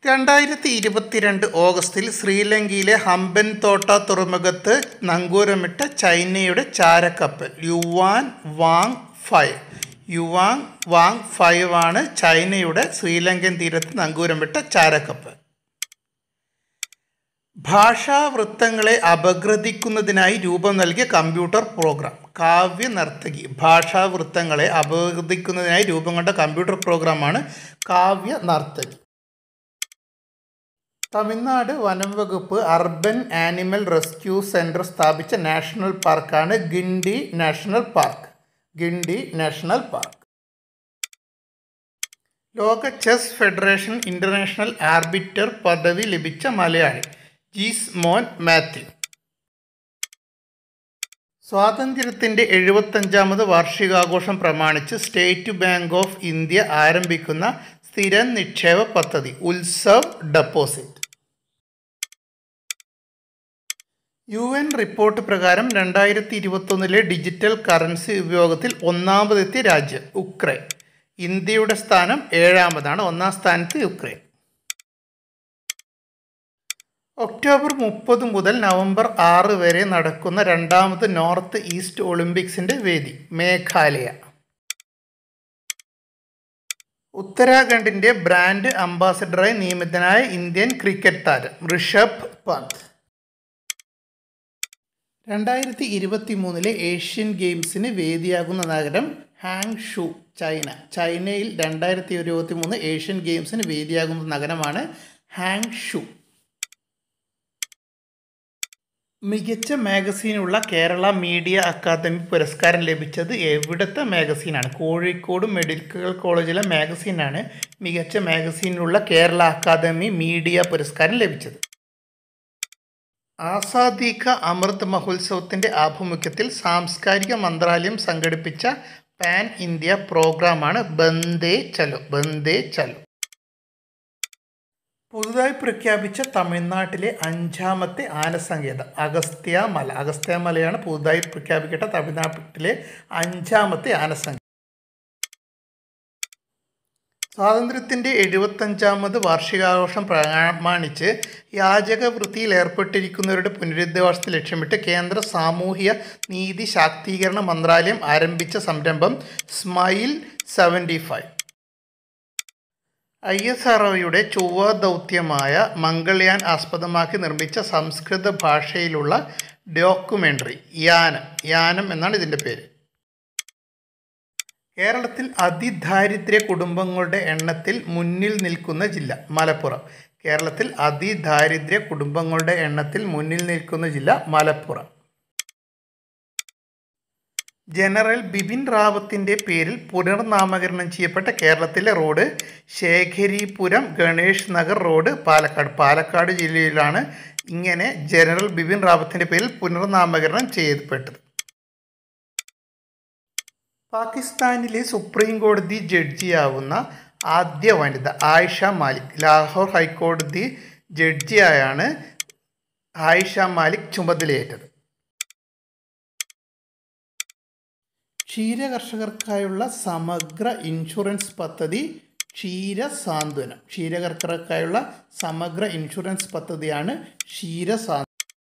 രണ്ടായിരത്തി ഇരുപത്തിരണ്ട് ഓഗസ്റ്റിൽ ശ്രീലങ്കയിലെ ഹമ്പൻതോട്ട തുറമുഖത്ത് നങ്കൂരമിട്ട ചൈനയുടെ ചാരക്കപ്പൽ Yuan Wang five Yuan Wang five ആണ് ചൈനയുടെ ശ്രീലങ്കൻ തീരത്ത് നങ്കൂരമിട്ട ചാരക്കപ്പൽ ഭാഷാവൃത്തങ്ങളെ അപഗ്രഥിക്കുന്നതിനായി രൂപം നൽകിയ കമ്പ്യൂട്ടർ പ്രോഗ്രാം കാവ്യ നർത്തകി ഭാഷാവൃത്തങ്ങളെ അപഗ്രഥിക്കുന്നതിനായി രൂപം കൊണ്ട കമ്പ്യൂട്ടർ പ്രോഗ്രാമാണ് കാവ്യ നർത്തകി തമിഴ്നാട് വനം വകുപ്പ് അർബൻ ആനിമൽ റെസ്ക്യൂ സെൻറ്റർ സ്ഥാപിച്ച നാഷണൽ പാർക്കാണ് Guindy national park Guindy national park ലോക ചെസ് ഫെഡറേഷൻ ഇൻ്റർനാഷണൽ ആർബിറ്റർ പദവി ലഭിച്ച മലയാളി ജീസ് മോൻ മാത്യു സ്വാതന്ത്ര്യത്തിൻ്റെ എഴുപത്തഞ്ചാമത് വാർഷികാഘോഷം പ്രമാണിച്ച് സ്റ്റേറ്റ് ബാങ്ക് ഓഫ് ഇന്ത്യ ആരംഭിക്കുന്ന സ്ഥിര നിക്ഷേപ പദ്ധതി Utsav deposit U N report പ്രകാരം രണ്ടായിരത്തി ഇരുപത്തൊന്നിലെ ഡിജിറ്റൽ കറൻസി ഉപയോഗത്തിൽ ഒന്നാമതെത്തിയ രാജ്യം ഉക്രൈൻ ഇന്ത്യയുടെ സ്ഥാനം ഏഴാമതാണ് ഒന്നാം സ്ഥാനത്ത് യുക്രൈൻ ഒക്ടോബർ മുപ്പത് മുതൽ നവംബർ ആറ് വരെ നടക്കുന്ന രണ്ടാമത് നോർത്ത് ഈസ്റ്റ് ഒളിമ്പിക്സിൻ്റെ വേദി മേഘാലയ ഉത്തരാഖണ്ഡിൻ്റെ ബ്രാൻഡ് അംബാസഡറായി നിയമിതനായ ഇന്ത്യൻ ക്രിക്കറ്റ് താരം ഋഷഭ് പന്ത് രണ്ടായിരത്തി ഇരുപത്തി മൂന്നിലെ ഏഷ്യൻ ഗെയിംസിന് വേദിയാകുന്ന നഗരം ഹാങ് ഷു ചൈന ചൈനയിൽ രണ്ടായിരത്തി ഇരുപത്തി മൂന്ന് ഏഷ്യൻ ഗെയിംസിന് വേദിയാകുന്ന നഗരമാണ് ഹാങ് ഷു മികച്ച മാഗസീനുള്ള കേരള മീഡിയ അക്കാദമി പുരസ്കാരം ലഭിച്ചത് എവിടുത്തെ മാഗസീനാണ് കോഴിക്കോട് മെഡിക്കൽ കോളേജിലെ മാഗസീനാണ് മികച്ച മാഗസീനുള്ള കേരള അക്കാദമി മീഡിയ പുരസ്കാരം ലഭിച്ചത് ആസാദി കാ അമൃത് മഹോത്സവത്തിൻ്റെ ആഭിമുഖ്യത്തിൽ സാംസ്കാരിക മന്ത്രാലയം സംഘടിപ്പിച്ച പാൻ ഇന്ത്യ പ്രോഗ്രാമാണ് ബന്ദേ ചലോ ബന്ദേ ചലോ പുതുതായി പ്രഖ്യാപിച്ച തമിഴ്നാട്ടിലെ അഞ്ചാമത്തെ ആനസങ്കേതം അഗസ്ത്യമല അഗസ്ത്യമലയാണ് പുതുതായി പ്രഖ്യാപിക്കപ്പെട്ട തമിഴ്നാട്ടിലെ അഞ്ചാമത്തെ ആനസങ്കേതം സ്വാതന്ത്ര്യത്തിൻ്റെ എഴുപത്തഞ്ചാമത് വാർഷികാഘോഷം പ്രമാണിച്ച് യാചക വൃത്തിയിൽ ഏർപ്പെട്ടിരിക്കുന്നവരുടെ പുനരധിവാസത്തെ ലക്ഷ്യമിട്ട് കേന്ദ്ര സാമൂഹ്യ നീതി ശാക്തീകരണ മന്ത്രാലയം ആരംഭിച്ച സംരംഭം smile seventy five I S R ഒയുടെ ചൊവ്വ ദൗത്യമായ മംഗൾയാൻ ആസ്പദമാക്കി നിർമ്മിച്ച സംസ്കൃത ഭാഷയിലുള്ള ഡോക്യുമെൻ്ററി യാനം യാനം എന്നാണ് ഇതിൻ്റെ പേര് കേരളത്തിൽ അതിദാരിദ്ര്യ കുടുംബങ്ങളുടെ എണ്ണത്തിൽ മുന്നിൽ നിൽക്കുന്ന ജില്ല മലപ്പുറം കേരളത്തിൽ അതിദാരിദ്ര്യ കുടുംബങ്ങളുടെ എണ്ണത്തിൽ മുന്നിൽ നിൽക്കുന്ന ജില്ല മലപ്പുറം ജനറൽ ബിപിൻ റാവത്തിൻ്റെ പേരിൽ പുനർനാമകരണം ചെയ്യപ്പെട്ട കേരളത്തിലെ റോഡ് ശേഖരീപുരം ഗണേഷ് നഗർ റോഡ് പാലക്കാട് പാലക്കാട് ജില്ലയിലാണ് ഇങ്ങനെ ജനറൽ ബിപിൻ റാവത്തിൻ്റെ പേരിൽ പുനർനാമകരണം ചെയ്യപ്പെട്ടത് പാകിസ്ഥാനിലെ സുപ്രീം കോടതി ജഡ്ജിയാവുന്ന ആദ്യ വനിത ആയിഷ മാലിക് ലാഹോർ ഹൈക്കോടതി ജഡ്ജിയായാണ് ആയിഷ മാലിക് ചുമതലയേറ്റത് ക്ഷീരകർഷകർക്കായുള്ള സമഗ്ര ഇൻഷുറൻസ് പദ്ധതി ക്ഷീരസാന്ത്വനം ക്ഷീരകർഷകർക്കായുള്ള സമഗ്ര ഇൻഷുറൻസ് പദ്ധതിയാണ് ക്ഷീരസാന്ത്വനം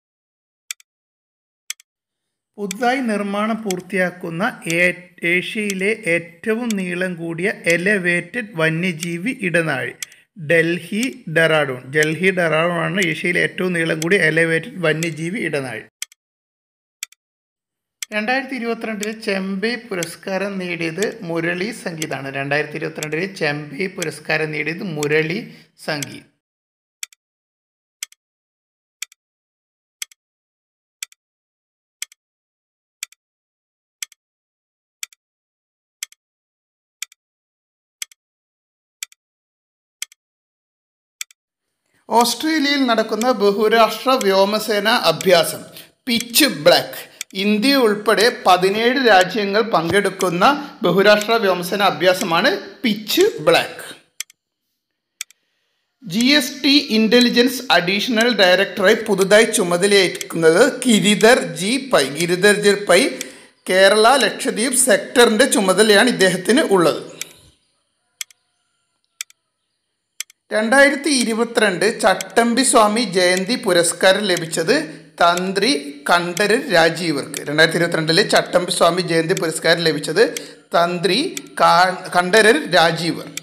പുതുതായി നിർമ്മാണം പൂർത്തിയാക്കുന്ന ഏഷ്യയിലെ ഏറ്റവും നീളം കൂടിയ എലവേറ്റഡ് വന്യജീവി ഇടനാഴി ഡൽഹി ഡെറാഡൂൺ ഡൽഹി ഡെറാഡൂൺ ആണ് ഏഷ്യയിലെ ഏറ്റവും നീളം കൂടിയ എലവേറ്റഡ് വന്യജീവി ഇടനാഴി രണ്ടായിരത്തി ഇരുപത്തിരണ്ടിലെ ചെമ്പൈ പുരസ്കാരം നേടിയത് മുരളി സംഗീതാണ് രണ്ടായിരത്തി ഇരുപത്തിരണ്ടിലെ ചെമ്പൈ പുരസ്കാരം നേടിയത് മുരളി സംഗീത് ഓസ്ട്രേലിയയിൽ നടക്കുന്ന ബഹുരാഷ്ട്ര വ്യോമസേന അഭ്യാസം പിച്ച് ബ്ലാക്ക് ഇന്ത്യ ഉൾപ്പെടെ പതിനേഴ് രാജ്യങ്ങൾ പങ്കെടുക്കുന്ന ബഹുരാഷ്ട്ര വ്യോമസേന അഭ്യാസമാണ് Pitch Black G S T intelligence additional ഡയറക്ടറായി പുതുതായി ചുമതലയേൽക്കുന്നത് ഗിരിധർ ജി പൈ ഗിരിധർ ജി പൈ കേരള ലക്ഷദ്വീപ് സെക്ടറിൻ്റെ ചുമതലയാണ് ഇദ്ദേഹത്തിന് ഉള്ളത് രണ്ടായിരത്തി ഇരുപത്തിരണ്ട് ചട്ടമ്പി സ്വാമി ജയന്തി പുരസ്കാരം ലഭിച്ചത് തന്ത്രി കണ്ഠരർ രാജീവർക്ക് രണ്ടായിരത്തി ഇരുപത്തിരണ്ടില് ചട്ടമ്പി സ്വാമി ജയന്തി പുരസ്കാരം ലഭിച്ചത് തന്ത്രി കാ- കണ്ഠരർ രാജീവർ